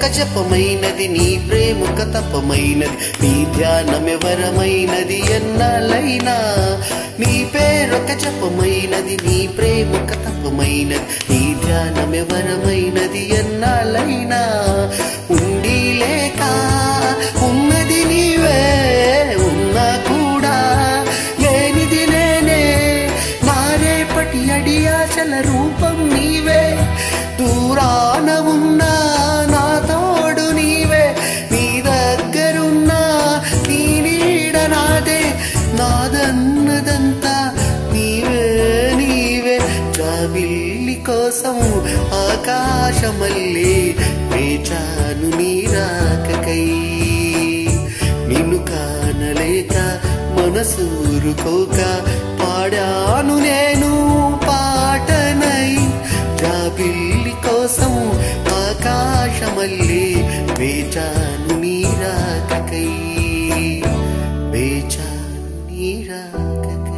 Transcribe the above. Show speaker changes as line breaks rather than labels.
జపమైనది నీ ప్రేమొక తపమైనది నీ ధ్యానమెవరమైనది ఎన్నాలైనా నీ పేరొక జపమైనది నీ ప్రేమొక తపమైనది నీ ధ్యానమెవరమైనది ఎన్నాలైనా ఉండి లేక ఉన్నది నీవే ఉన్నా కూడా లేనిది నేనే నా రేపటి అడియాచల రూపం నీవే దూరాన ఉన్నా నా తోడు నీవే నీ దగ్గరున్నా నీ నీడ నాదే నాదన్నదంతా నీవే నీవే జాబిల్లి కోసం ఆకాశమల్లే వేచాను నీ రాకకై నిన్ను కానలేక మనసూరుకోక పాడాను నేను పాటనై జాబిల్లి కోసం ఆకాశమల్లే వేచాను నీ రాకకై వేచాను నీ రాకకై